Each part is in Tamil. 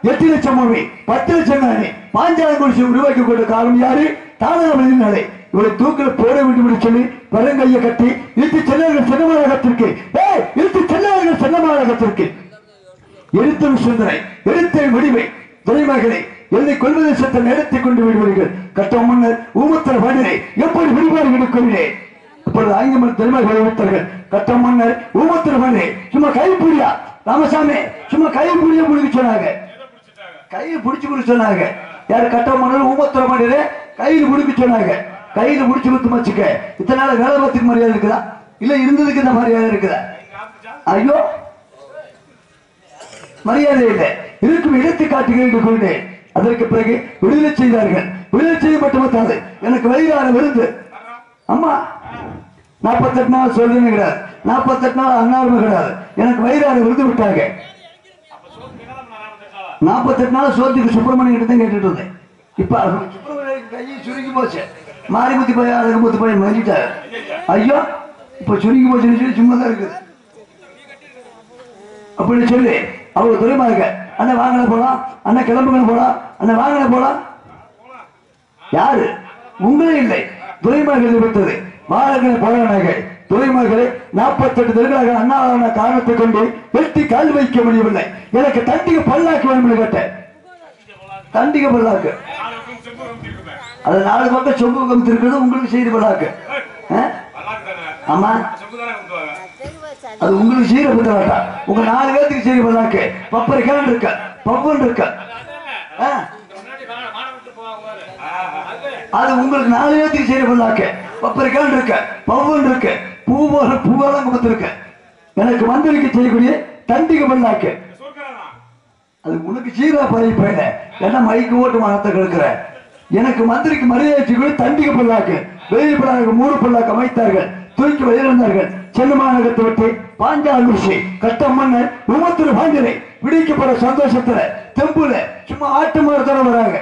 எட்டு லட்சம் மூவி பத்து லட்சம் நானே பாஞ்சாலம் குடிசை உருவாக்கி கொண்ட காலம் யாரு தானே இவரை தூக்கில் போட வேண்டும் என்று சொல்லி பெருங்கையை கட்டி இழுத்து செல்லவர்கள் சின்னமாநகத்திற்கு ஏய் இழுத்து செல்லவர்கள் சின்னமாநகத்திற்கு எழுத்தும் சிந்தனை எழுத்தை முடிவை துறைமகளை என்னை கொள்வதை சத்த நேரத்தை கொண்டு விடுவீர்கள் கட்டம் முன்னர் ஊமத்தர பாடினை எப்படி விடுவார்கள் எடுக்கிறேன் அப்பொழுது ஆங்கிலம் தலைமைகளை வைத்தார்கள் கட்டம் முன்னர் ஊமத்தர பாடினை சும்மா கை புரியா ராமசாமி சும்மா கை புரிய முடிக்க சொன்னாங்க கையை பிடிச்சு கொடுக்க சொன்னாங்க யார் கட்ட மணல் ஊமத்துற மாட்டேரு கையில் பிடிக்க சொன்னாங்க கையில பிடிச்சு கொடுத்து வச்சுக்க இத்தனை நாள் வேலை பார்த்துக்கு மரியாதை இருக்குதா இல்ல இருந்ததுக்கு இந்த மரியாதை இருக்குதா ஐயோ மரியாதை இல்லை இருக்கும் இடத்தை காட்டுகிறேன் கொண்டேன் அதற்கு பிறகு விடுதலை செய்தார்கள் விடுதலை செய்ய மட்டுமத்தாது எனக்கு வயிறான விருந்து அம்மா நாற்பத்தெட்டு நாள் சொல்லுன்னு கிடையாது நாற்பத்தெட்டு நாள் அன்னாருமே கிடையாது எனக்கு வயிறான விருந்து விட்டாங்க நாற்பத்தெட்டு நாள் சோத்துக்கு சுப்பிரமணியம் கிட்ட தான் கேட்டுட்டு இருந்தேன் இப்ப அது சுப்பிரமணியன் கையை சுருங்கி போச்சு மாரிமுத்தி பையன் அழகுமுத்தி பையன் மறிட்டாரு ஐயோ இப்ப சுருங்கி போச்சுன்னு சொல்லி சும்மா தான் இருக்குது அப்படின்னு சொல்லி அவங்க துறைமாக அண்ணன் வாங்கின போலாம் அண்ணன் கிளம்புங்க போலாம் அண்ணன் வாங்கின போலாம் யாரு உங்களே இல்லை துறைமாக விட்டது மாநகர போரானாக துறைமகளை நாற்பத்தெட்டு தெருக்களாக அண்ணாவான காரணத்தை கொண்டு வெட்டி கால் வைக்க முடியவில்லை எனக்கு தண்டிக பல்லாக்கு வேணும் என்று கேட்டேன் தண்டிக பல்லாக்கு அது நாலு பக்கம் சொம்பு கமித்திருக்கிறது உங்களுக்கு செய்தி பல்லாக்கு ஆ? ஆமா அது உங்களுக்கு சீர புத்தகட்டா உங்க நாலு பேர்த்துக்கு சீர பல்லாக்கு பப்பர் கிழங்கு இருக்க பப்புன்னு இருக்க ஆ? அது உங்களுக்கு நாலு பேர்த்துக்கு சீர பல்லாக்கு பப்பர் கிழங்கு இருக்க பவுன் இருக்கு பூ போல பூவெல்லாம் குமத்திருக்க எனக்கு மந்திரிக்கு செய்யக்கூடிய தண்டிக பல்லாக்கு அது உனக்கு சீரா பறி போயிட என்ன மைக்கு ஓட்டு மனத்தை கெடுக்கிற எனக்கு மந்திரிக்கு மரியாதை செய்யக்கூடிய தண்டிக பல்லாக்கு வெயில் பல்லாக்கு மூணு பல்லாக்கு அமைத்தார்கள் தூக்கி வெளியிருந்தார்கள் செல்லுமாநகத்தை விட்டு பாஞ்சால் குருசி கட்டம் மன்னர் உமத்திரு பாண்டியனை பிடிக்கப்பட சந்தோஷத்துல தெம்புல சும்மா ஆட்டு மரத்தோட வராங்க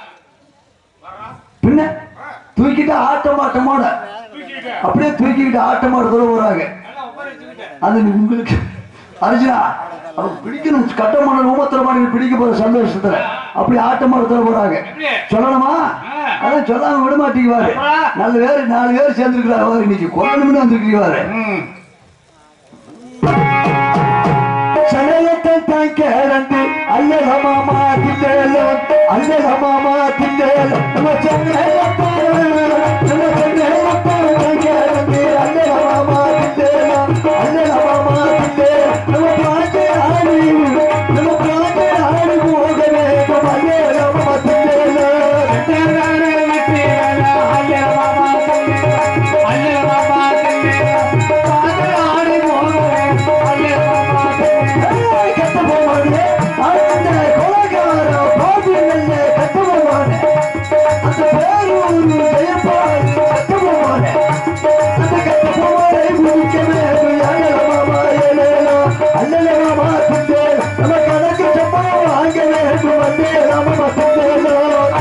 பின்ன தூக்கிட்டு ஆட்டம் ஆட்டமோட அப்படியே தூக்கிக்கிட்டு ஆட்டம் ஆடுறதோட வராங்க அது உங்களுக்கு அர்ஜுனா அவங்க பிடிக்கணும் கட்டமான ஊமத்திரமான பிடிக்க போற சந்தோஷத்துல அப்படி ஆட்டம் ஆடுறதோட போறாங்க சொல்லணுமா அதான் சொல்லாம விட மாட்டேங்குவாரு நல்ல பேர் நாலு பேர் சேர்ந்துருக்கிறாரு இன்னைக்கு கொல்லணும்னு வந்திருக்கிறாரு சடையத்தை தான் கேளந்து அல்லகமாமா திண்டேலோ அல்லகமாமா திண்டேலோ நம்ம சென்னையத்தை நம்ம சென்னையத்தை கேளந்து அல்லகமாமா திண்டேலோ அல்லகமாமா திண்டேலோ நம்ம பாட்டு ஆடி நம்ம பாட்டு ஆடி போகவே நம்ம அல்லகமாமா திண்டேலோ கத்த போவானே அந்த கொலைகார பாவியல்ல கத்த போவானே அந்த பேரூர் ஜெயப்பால் கத்த போவானே அந்த கத்த போவானே குடிக்கவே அண்ணலமாமா ஏலேலோ அண்ணலமாமா துண்டே நம்ம கணக்கு சம்பளம் வாங்க வேண்டும் வந்தே நாம மத்தேலோ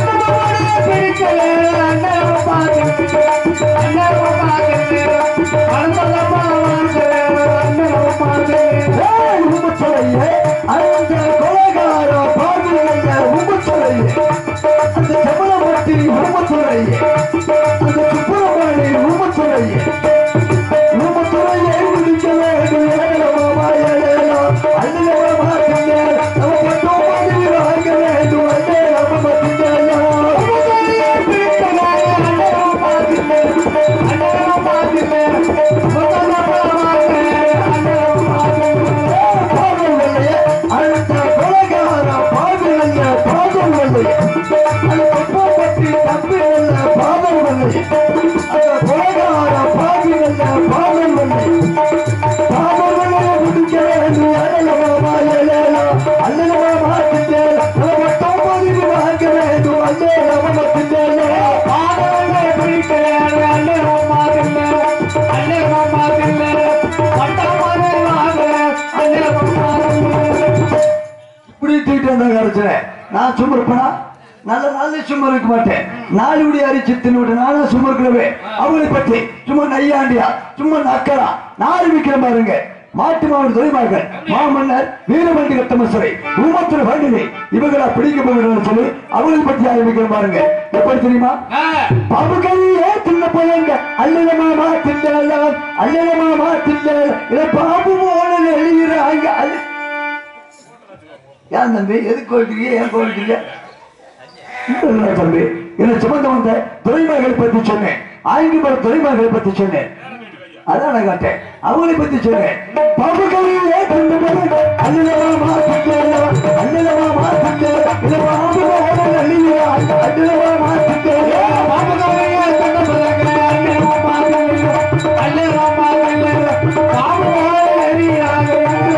ஏய் உம்மச்சலையே அந்த கொலைகார பாவியல்ல உம்மச்சலையே அந்த சபலமட்டி உம்மச்சலையே அந்த சுப்பிரமணி உம்மச்சலையே உம்மச்சலையே குடிக்க வேண்டும் ஏழமாமா ஏழேலோ அண்ணலமாமா துண்டே நம்ம மட்டும் மாதிரி வாங்க வேண்டும் வந்தே நாம மத்தேலோ அந்த கொலைகார பாவியல்ல பாதம் இல்லையே அந்த குப்பப்பட்டி தம்பி இல்ல பாதம் இல்லையே அந்த கொலைகார பாவியல்ல பாதம் இல்லை பாதம் இல்லையே குடிக்க வேண்டும் அண்ணலமாமா ஏழேலோ அண்ணலமாமா திண்டே நம்ம மட்டும் மாதிரி வாங்க வேண்டும் வந்தே நாம மத்தேலோ இப்படி தூக்கிட்டு வந்தாங்க அரசனே நான் சும்மா இருப்பேனா நல்ல நல்ல சும்மா இருக்க மாட்டேன் நாலு விடி அரிச்சு தின்னு விட்டு நானும் சும்மா இருக்கிறவே அவங்களை பற்றி சும்மா நையாண்டியா சும்மா நக்கலா நாலு விக்கிற பாருங்க மாட்டு மாவட்ட தொழில்மார்கள் மாமன்னர் வீரமண்டி கட்டமசுரை ஊமத்துறை பண்டிகை இவங்களா பிடிக்கப்படுகிறார்கள் சொல்லி அவங்களை பத்தி ஆரம்பிக்கிற பாருங்க எப்படி தெரியுமா பாம்புகளிலே சின்ன பையங்க அல்லலமாமா தில்லலாம் அல்லலமாமா தில்லலாம் இத பாம்பு போல எழுகிறாங்க அல்ல ஏன் தம்பி எதுக்கு கோவிக்கிறீங்க ஏன் கோவிக்கிறீங்க இல்ல தம்பி என்ன சுமந்த வந்த துறைமுகங்களை பத்தி சொன்னேன் ஆங்கில துறைமுகங்களை பத்தி சொன்னேன் அதான் நான் கேட்டேன் அவங்களை பத்தி சொன்னேன் பாம்புகளிலே சின்ன பையங்க அல்லலமாமா தில்லலாம் அல்லலமாமா தில்லலாம் இத பாம்பு போல எழுகிறாங்க அல்லலமாமா தில்லலாம் பாம்புகளிலே சின்ன பையங்க அல்லலமாமா தில்லலாம் அல்லலமாமா தில்லலாம் பாம்பு போல எழுகிறாங்க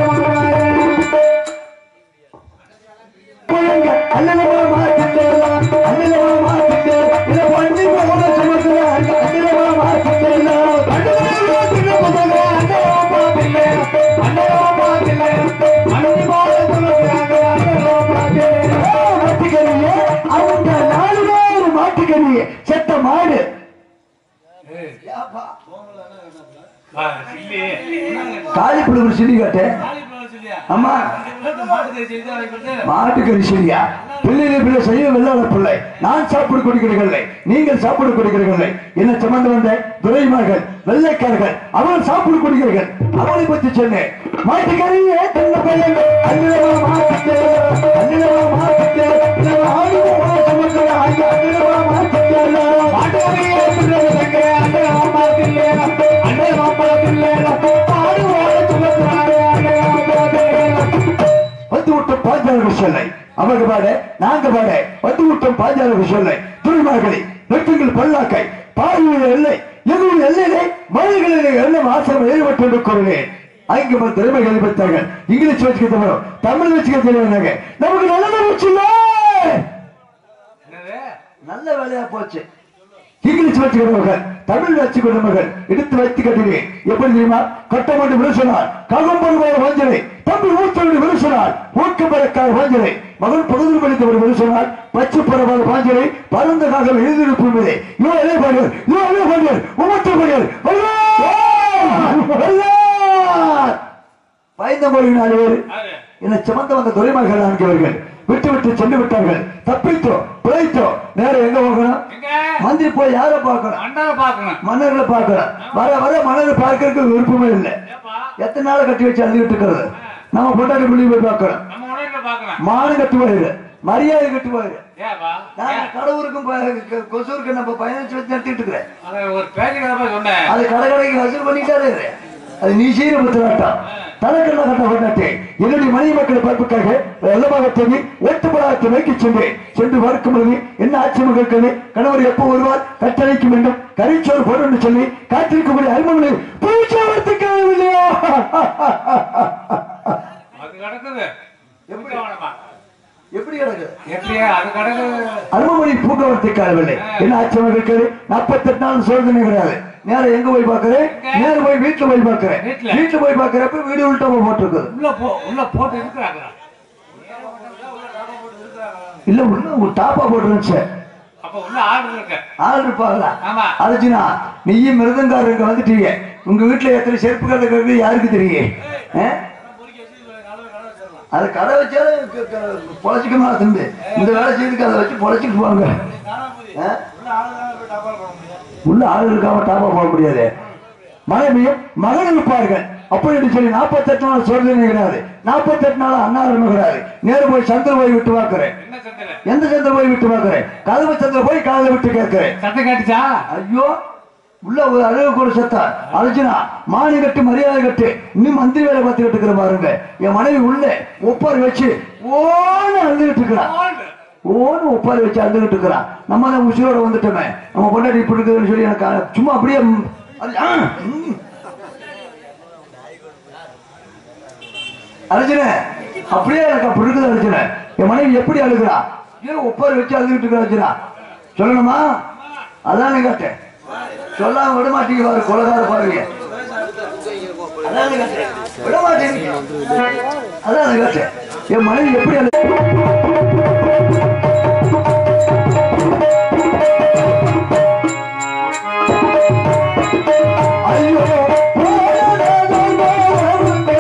பிள்ளைங்க அல்லலமா மாத்திட்டேலாம் அல்லலமா மாத்திட்டேலாம் இத பண்ணி போன சுமக்குறாங்க அல்லலமா மாத்திட்டேலாம் அல்லலமா சின்ன பசங்க அல்லலமா மாத்திட்டேலாம் அல்லலமா மாத்திட்டேலாம் பண்ணி போன சுமக்குறாங்க அல்லலமா மாத்திட்டேலாம் மாட்டுக்கறியே அவங்க நாலு பேர் மாட்டுக்கறியே செத்த மாடு காலிப்புழு சிடி காட்டேன் அம்மா மாட்டுக்கறி சரியா பிள்ளைகளை பிள்ளை செய்ய வெள்ளாட பிள்ளை நான் சாப்பிட கொடுக்கிறீர்களே நீங்கள் சாப்பிட கொடுக்கிறீர்களே என்ன சுமந்து வந்த துறைமார்கள் வெள்ளைக்காரர்கள் அவர்கள் சாப்பிட கொடுக்கிறீர்கள் அவளை பற்றி சொன்னேன் மாட்டுக்கறியே தன்ன பையன் அன்னிலவா மாட்டுக்கு அன்னிலவா மாட்டுக்கு ஆடுவோம் சுமக்கிற ஆகிய அன்னிலவா மாட்டுக்கு மாட்டுக்கறியே தன்ன பையங்க அன்னிலவா மாட்டுக்கு அன்னிலவா மாட்டுக்கு ஆடுவோம் சுமக்கிறாங்க அன்னிலவா மாட்டுக்கு வந்து விட்டும் பாஞ்சாலர்கள் சொல்லை அவங்க பாட நாங்க பாட வந்து விட்டும் பாஞ்சாலர்கள் சொல்லை துணிமார்களை வெட்டுங்கள் பல்லாக்கை பாரியுடைய எல்லை எங்களுடைய எல்லையிலே மலைகளிலே எல்லாம் ஆசிரம் ஏற்பட்டு இருக்கிறேன் அங்கே வந்து திறமைகளை பெற்றார்கள் இங்கிலீஷ் வச்சுக்க தமிழ் தமிழ் வச்சுக்க தெரியாதாங்க நமக்கு நல்ல வச்சு நல்ல வேலையா போச்சு இங்கிலீஷ் வச்சுக்கிறவர்கள் தமிழ் வச்சுக்கிறவர்கள் எடுத்து வைத்து கட்டுகிறேன் எப்படி தெரியுமா கட்டமண்டு விழுசனார் ககம்பது போல வஞ்சனை தம்பி ஊத்தவடி விழுசனார் ஊக்கப்படக்கார வஞ்சனை மகன் பகுதி படித்த ஒரு விழுசனார் பச்சை பரவாத பாஞ்சனை பரந்த காகம் எழுதியிருப்பும் இதை இவன் எதை பாடுவர் இவன் எதை பாடுவர் உமத்து பாடுவர் பயந்த மொழி நாலு பேர் என்னை சுமந்து வந்த துறைமார்கள் நான்கவர்கள் விட்டு விட்டு சென்று விட்டார்கள் தப்பித்தோ பிழைத்தோ நேரம் எங்க போகணும் மந்திரி போய் யாரை பார்க்கணும் மன்னர்களை பார்க்கணும் வர வர மன்னரை பார்க்கறதுக்கு விருப்பமே இல்லை எத்தனை நாள் கட்டி வச்சு அழுதுகிட்டு இருக்கிறது நம்ம பொண்டாட்டி பிள்ளை போய் பார்க்கணும் மானம் கட்டு போயிரு மரியாதை கட்டு போயிரு நான் கடவுருக்கும் ப- கொசூருக்கு நம்ம பயணிச்சு வச்சு நடத்திட்டு இருக்கிறேன் ஒரு பேச்சுக்காக சொன்னேன் அது கடை கடைக்கு வசூல் பண்ணிட்டாரு அது நீ செய்யற பத்திராட்டம் தனக்கெல்லாம் கட்ட கொண்டாட்டே என்னுடைய மனைவி மக்கள் பார்ப்புக்காக வெள்ளமாக தேடி ஓட்டுப்படாத நோக்கி சென்றேன் சென்று பார்க்கும் பொழுது என்ன ஆட்சி மகளுக்கு கணவர் எப்போ வருவார் கட்டளைக்கு வேண்டும் கரிச்சோறு போடும் சொல்லி காத்திருக்கக்கூடிய அருமங்களை பூச்சாவத்துக்கு இல்லையா அது கிடக்குது எப்படி வேணுமா? எப்படி கிடக்குது எப்படியா அது கிடக்குது அருமமொழி பூக்கவரத்தை காணவில்லை என்ன ஆட்சி மகளுக்கு நாற்பத்தெட்டு நாள் சோதனை கிடையாது நேரம் எங்க போய் பாக்குறேன் நேரம் போய் வீட்டுல போய் பாக்குறேன் வீட்டுல? வீட்டுல போய் பாக்குறப்ப வீடு உள்டமா போட்டிருக்குது உள்ள போ உள்ள போட்டு இருக்கிறாங்களா இல்ல உள்ள ஒரு டாப்பா போட்டுருந்துச்சு அப்ப உள்ள ஆர்டர் இருக்கு ஆள் இருப்பாங்களா ஆமா அர்ஜுனா நீயும் மிருதங்காரர் இங்க வந்துட்டீங்க உங்க வீட்டுல எத்தனை செருப்பு கடை இருக்கு யாருக்கு தெரியும் ஆ? அது கடை வச்சாலும் க- க- பொழைச்சிக்கணுமா தம்பி இந்த வேலை செய்துக்கு அதை வச்சு பொழைச்சிட்டு போவாங்க ஆ? உள்ள ஆள் இருக்காம டாப்பா போட முடியாது மனைவியும் மகன் இருப்பார்கள் அப்படி சொல்லி நாற்பத்தெட்டு நாள் சோதனை கிடையாது நாற்பத்தெட்டு நாள் அன்னாரம் கிடையாது நேரு போய் சந்திர போய் விட்டு பார்க்கிறேன் என்ன சந்திர எந்த சந்திர போய் விட்டு பார்க்கிறேன் கதவு சந்திர போய் காதல விட்டு கேட்கிறேன் சத்தம் கேட்டுச்சா ஐயோ உள்ள ஒரு அழகு கூட சத்தா அர்ஜுனா மானி கட்டு மரியாதை கட்டு இன்னும் மந்திரி வேலை பார்த்துக்கிட்டு இருக்கிற பாருங்க என் மனைவி உள்ள ஒப்பாரி வச்சு ஓன்னு அழுதுகிட்டு இருக்கிறான் ஓன்னு ஒப்பாரி வச்சு அழுதுகிட்டு இருக்கிறான் நம்ம தான் உசிரோட வந்துட்டோமே நம்ம பொண்டாட்டி இப்படி இருக்குதுன்னு சொல்லி எனக்கு அ- சும்மா அப்படியே ம், அது- ஆ, ம். அர்ஜுன அப்படியே எனக்கு அப்படி இருக்குது அர்ஜுன என் மனைவி எப்படி அழுகிறா ஏன் ஒப்பாரி வச்சு அழுதுகிட்டு இருக்கிற அர்ஜுனா சொல்லணுமா அதானே கேட்டேன் சொல்லாம விட மாட்டீங்க பாரு கொலகார பாருங்க அதானே கேட்டேன் விட மாட்டீங்க அதானே கேட்டேன் என் மனைவி எப்படி அழு ஐயோ போனதோ போனதோ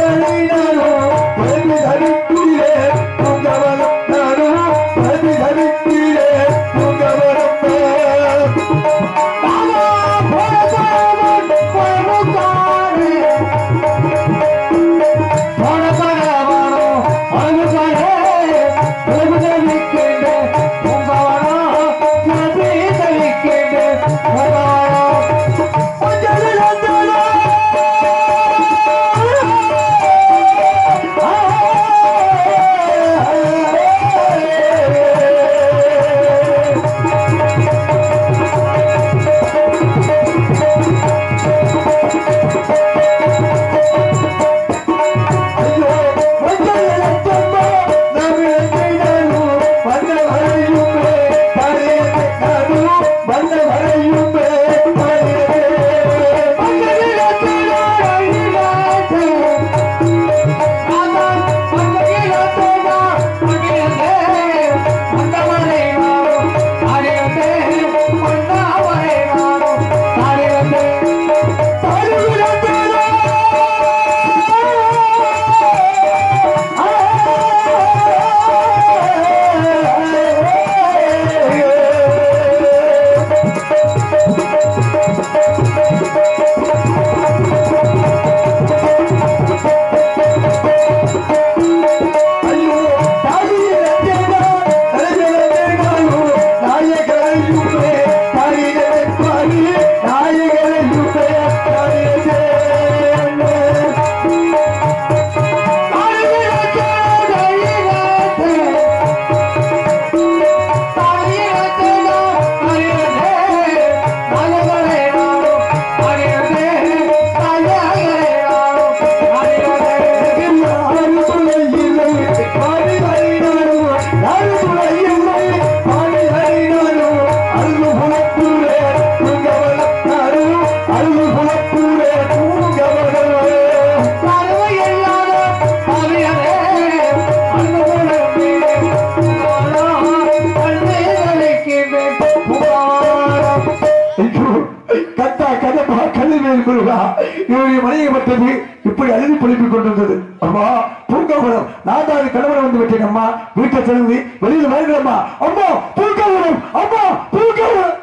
முருகா இவருடைய மனைவிப்பட்டது இப்படி அழுதி பொழிப்பிக் கொண்டிருந்தது அம்மா பூங்காவனம் நான் தான் கணவனை வந்து விட்டேன் அம்மா வீட்டை திறந்து வெளியில் வருகிறம்மா அம்மா பூங்காவனம் அம்மா பூங்காவனம்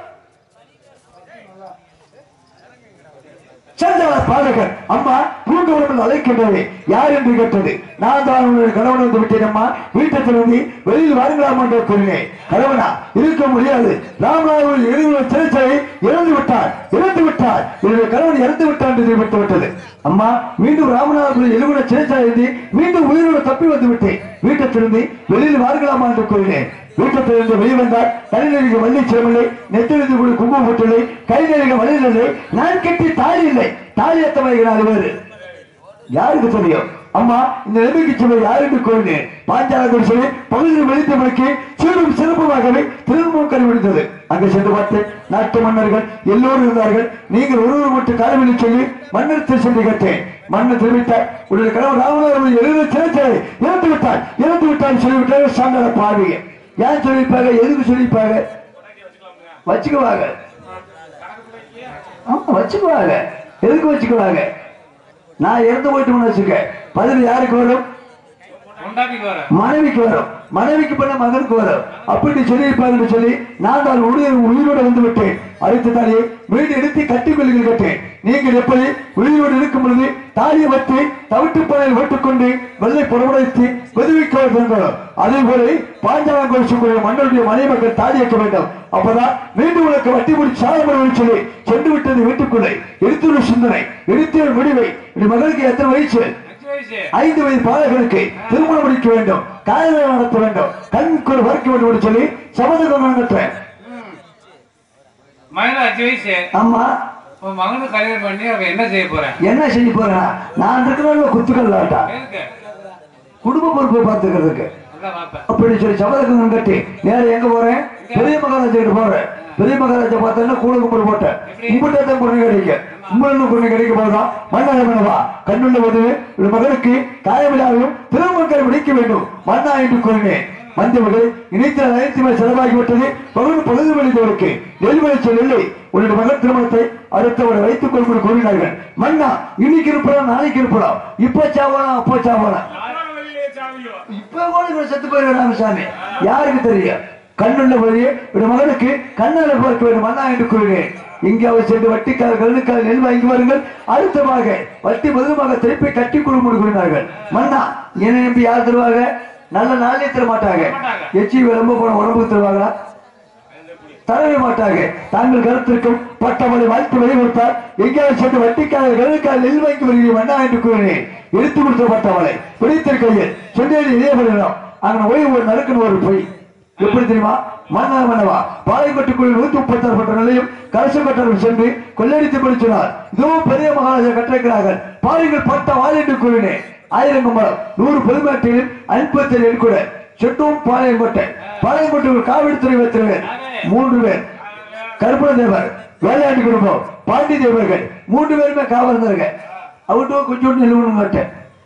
சந்தான பாடகர் அம்மா பூங்கவனம் அழைக்கின்றது யார் என்று கேட்டது நான் தான் உன்னுடைய கணவன் வந்து விட்டேன் அம்மா வீட்டை திறந்து வெளியில் வாருங்களாம் என்று கூறினேன் கணவனா இருக்க முடியாது ராமநாதன் எழுதுவ சிறைச்சாலை இறந்து விட்டார் இறந்து விட்டார் என்னுடைய கணவன் இறந்து விட்டார் என்று தெரிவித்து விட்டது அம்மா மீண்டும் ராமநாதபுரம் எழுகுன சிறைச்சாலை இருந்து மீண்டும் உயிரோடு தப்பி வந்து விட்டேன் வீட்டை திறந்து வெளியில் வாருங்களாமா என்று கூறினேன் வீட்டத்திலிருந்து வெளிவந்தார் தலைநெறிக வள்ளி சிரமில்லை நெத்திலிருந்து கூட குங்குமம் போட்டில்லை கை நெறிக வழியில்லை நான் கட்டி தாலி இல்லை தாலி எத்தமைகிறார் வேறு யாருக்கு தெரியும் அம்மா இந்த நம்பிக்கை சொல்ல யாருக்கு கோரினேன் பாஞ்சாலகுடி சொல்லி பகுதியில் வெளித்தவனுக்கு சீரும் சிறப்புமாகவே திருமணம் கருவிடுத்தது அங்கு சென்று பார்த்தேன் நாட்டு மன்னர்கள் எல்லோரும் இருந்தார்கள் நீங்கள் ஒருவர் மட்டும் காலவெளி சொல்லி மன்னர் திரு சென்று கேட்டேன் மன்னர் தெரிவித்தார் உடைய கணவர் ராமநாதபுரம் எழுத சிறைச்சாலை இறந்து விட்டார் இறந்து விட்டார் சொல்லிவிட்டார் சாந்தார பாவிய ஏன் சொல்லிப்பாங்க எதுக்கு சொல்லிப்பாங்க வச்சுக்குவாங்க ஆமா வச்சுக்குவாங்க எதுக்கு வச்சுக்குவாங்க நான் இறந்து போயிட்டு வச்சுக்க பதில் யாருக்கு வரும் கொண்டாட்டிக்கு வர மனைவிக்கு வரும் மனைவிக்கு பண்ண மகனுக்கு வரும் அப்படி சொல்லியிருப்பாங்கன்னு சொல்லி நான் தான் உயிர் உயிரோடு வந்து விட்டேன் அடுத்த தாலியை வீடு எடுத்து கட்டிக் கொள்ளுங்கள் கேட்டேன் நீங்கள் எப்படி உயிரோடு இருக்கும் பொழுது தாலியை வச்சு தவிட்டு பணையில் வெட்டுக்கொண்டு வெள்ளை புறமுடைத்து வெதுவிக்க வேண்டும் அதே போல பாஞ்சாலம் கோஷம் மன்னருடைய மனை மக்கள் தாலி வைக்க வேண்டும் அப்பதான் மீண்டும் உனக்கு வட்டி முடிச்சு சாதம் சொல்லி சென்று விட்டது வீட்டுக்குள்ளே எடுத்துள்ள சிந்தனை எடுத்த முடிவை என் மகளுக்கு எத்தனை வயசு அஞ்சு வயசு ஐந்து வயது பாலகனுக்கு திருமணம் முடிக்க வேண்டும் காதலை நடத்த வேண்டும் கண்ணுக்கு ஒரு வரைக்க வேண்டும் என்று சொல்லி சபதம் நடத்துறேன் மகனுக்கு அஞ்சு வயசு ஆமா உன் மகனுக்கு கல்யாணம் பண்ணி அவன் என்ன செய்ய போறேன் என்ன செய்ய போறேன் நான் இருக்கிற குத்துக்கள் ஆட்டா எதுக்கு குடும்ப பொறுப்பை பார்த்துக்கிறதுக்கு நல்லா பாப்பேன் அப்படி சொல்லி சபதக்கம் கட்டி நேர எங்க போறேன் பெரிய மகாராஜா கிட்ட போறேன் பெரிய மகாராஜா பார்த்தா கூட கும்பிடு போட்டேன் கும்பிட்டு தான் குறை கிடைக்க கும்பிடு குறை கிடைக்க போதும் மன்னாய மன்னவா கண்ணுள்ள போது ஒரு மகனுக்கு காயமில்லாமையும் திருமணம் முடிக்க வேண்டும் மன்னா என்று கூறினேன் மஞ்சள் இணைத்த அனைத்து மேல் செலவாகி விட்டது பகுதி பகுதி வழிந்தவருக்கு நெல்வழி இல்லை உன்னுடைய மகன் திருமணத்தை அடுத்தவரை வைத்துக் கொள்வது கூறினார்கள் மன்னா இன்னைக்கு இருப்பலாம் நாளைக்கு இருப்பலாம் இப்ப சாவானா அப்போ சாவானா இப்ப கூட இவர் செத்து போயிருக்க ராமசாமி யாருக்கு தெரியும் கண்ணுள்ள வழியே ஒரு மகனுக்கு கண்ணால பார்க்க வேண்டும் அண்ணா என்று கூறுகிறேன் இங்கே அவர் சென்று வட்டிக்கார கருணுக்கார நெல் வாங்கி வாருங்கள் அடுத்தமாக வட்டி மதுரமாக திருப்பி கட்டி கொடுமுடி கூறினார்கள் மன்னா என்னை நம்பி யார் தருவாங்க நல்ல நாளே தர மாட்டாங்க எச்சி ரொம்ப போன உடம்புக்கு தருவாங்களா தரவே மாட்டாங்க தாங்கள் கருத்திற்கும் பட்டமளை வாழ்த்து வழி கொடுத்தார் எங்கேயாவது சென்று வட்டிக்காரர் கருக்கால் நெல் வாங்கி வருகிறேன் அண்ணா என்று கூறினேன் எடுத்து கொடுத்த பட்டமளை பிடித்திருக்கையில் சொன்னேன் இதே பண்ணிடும் அங்க ஓய்வு ஒரு நறுக்குன்னு ஒரு பொய் எப்படி தெரியுமா மன்னா மன்னவா பாளையங்கோட்டுக்குள் நூத்தி முப்பத்தாறு பட்ட நிலையும் கலசம் கட்டணம் சென்று கொள்ளடித்து படிச்சினார் இதோ பெரிய மகாராஜா கட்டிருக்கிறார்கள் பாருங்கள் பட்ட வாழ் என்று கூறினேன் ஆயிரம் கும்பலம் நூறு பொதுமேட்டிலும் ஐம்பத்தி ஏழு கூட செட்டும் பாளையங்கோட்டை பாளையங்கோட்டை ஒரு காவல்துறை வைத்திருவர் மூன்று பேர் கருப்பண தேவர் வேலையாண்டி குடும்பம் பாண்டி தேவர்கள் மூன்று பேருமே காவல் இருந்தாங்க அவட்டும் கொஞ்சோண்டு நிலுவணும் கேட்டேன்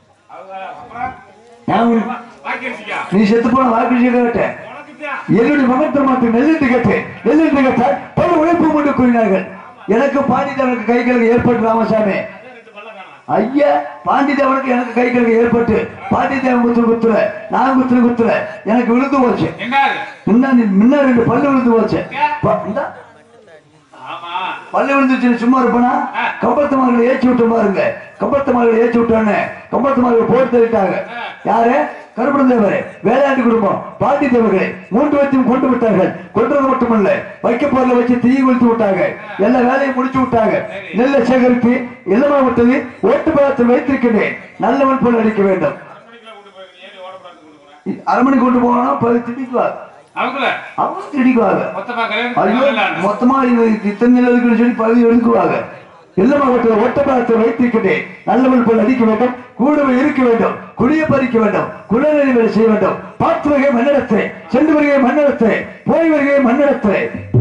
நான் உனக்கு- பாக்கி வச்சுக்கா நீ செத்து போன வாக்கு கேட்டேன் உனக்கு தான் என்னுடைய மகத்திரமாக்கு நெல்லிட்டு கேட்டேன் நெல்லிட்டு கேட்டால் பல உழைப்பு கொண்டு கூறினார்கள் எனக்கு பாண்டிதேவனுக்கு கை கலகு ஏற்பட்டு ராமசாமி ஐயா பாண்டிதேவனுக்கு எனக்கு கை கலகு ஏற்பட்டு பாண்டிதேவன் குத்துல குத்துல நான் குத்துல குத்துல எனக்கு விழுந்து போச்சு என்னது முன்ன முன்ன ரெண்டு பல்லு விழுந்து போச்சு ப- இந்தா, ஆமா பல்லு விழுந்துச்சு சும்மா இருப்பனா கம்பத்து மகளை ஏற்றி விட்டு பாருங்க கம்பத்து மகளை ஏற்றி விட்டானே கம்பத்து மகளை போட்டு தள்ளிட்டாங்க யாரு கருப்பண தேவரே வேலையாண்டு குடும்பம் பாண்டி தேவர்களே மூன்று வச்சும் கொண்டு விட்டார்கள் கொன்றது மட்டுமல்ல வைக்க பொருளை வச்சு தீ கொளுத்து விட்டாங்க எல்லா வேலையும் முடிச்சு விட்டாங்க நெல்லை சேகரித்து எல்லாமே விட்டது ஓட்டு பழத்தில் வைத்திருக்கிறேன் நல்லவன் போல் அடிக்க வேண்டும் அரமணி கொண்டு போனா பல திட்டிக்குவாங்க அவங்கள அவங்க திட்டிக்குவாங்க மொத்தமா ஐயோ கல்யாணம் மொத்தமா இது இத்தனை நிலை இருக்குன்னு சொல்லி பகுதி எடுக்குவாங்க எல்லாமே ஒருத்தர் ஒட்டப்படத்தை வைத்திருக்கிறேன் நல்லவள் போல் அடிக்க வேண்டும் கூடவே இருக்க வேண்டும் குடிய பறிக்க வேண்டும் குலநெறிகளை செய்ய வேண்டும் பார்த்து வருகை மண்ணிடத்தே சென்று வருகை மண்ணிடத்தே போய் வருகை மண்ணிடத்தே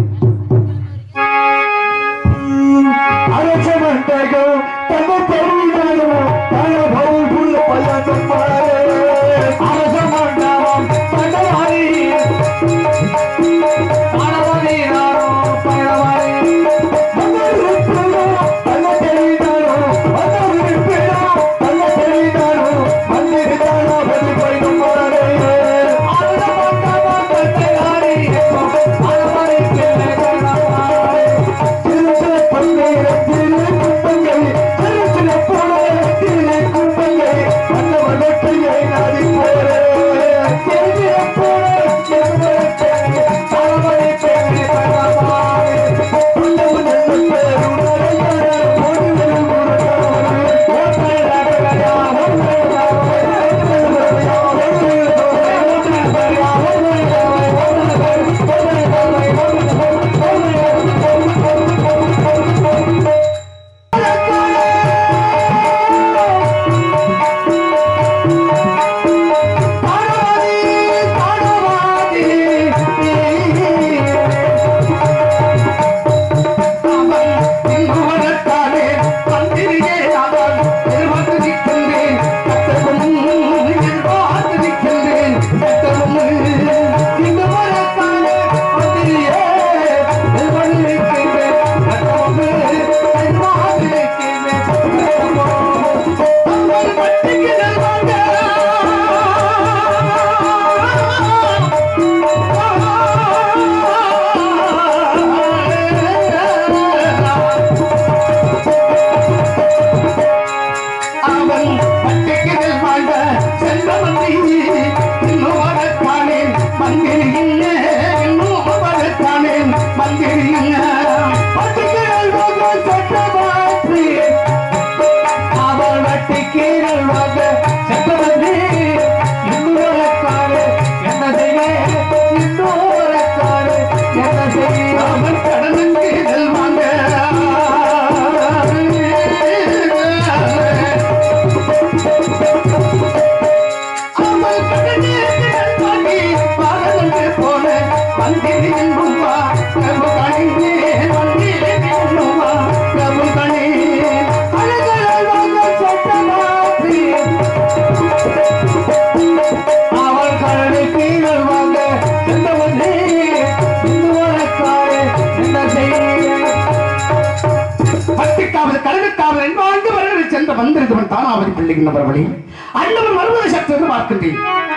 அரச மண்டகம் தங்க தெரிவிக்கும் பல பவுல் புள்ள பையனும் அரச மண்டபம் தண்டவாரி பாடவாரி நாரோ பயணவாரி மன்னர் புள்ள தங்க தெரிவிக்கும் அவள் கடலை கீழ் வாங்க சென்றவனே இந்துவனக்காரே என்ன செய்ய பத்துக்காவது கடலுக்காவது என்பாண்டு வருடத்தை சென்ற வந்திருந்தவன் தானாவது பிள்ளைகின்ற வரவழி அண்ணவன் வருவதை சற்று பார்க்கின்றேன்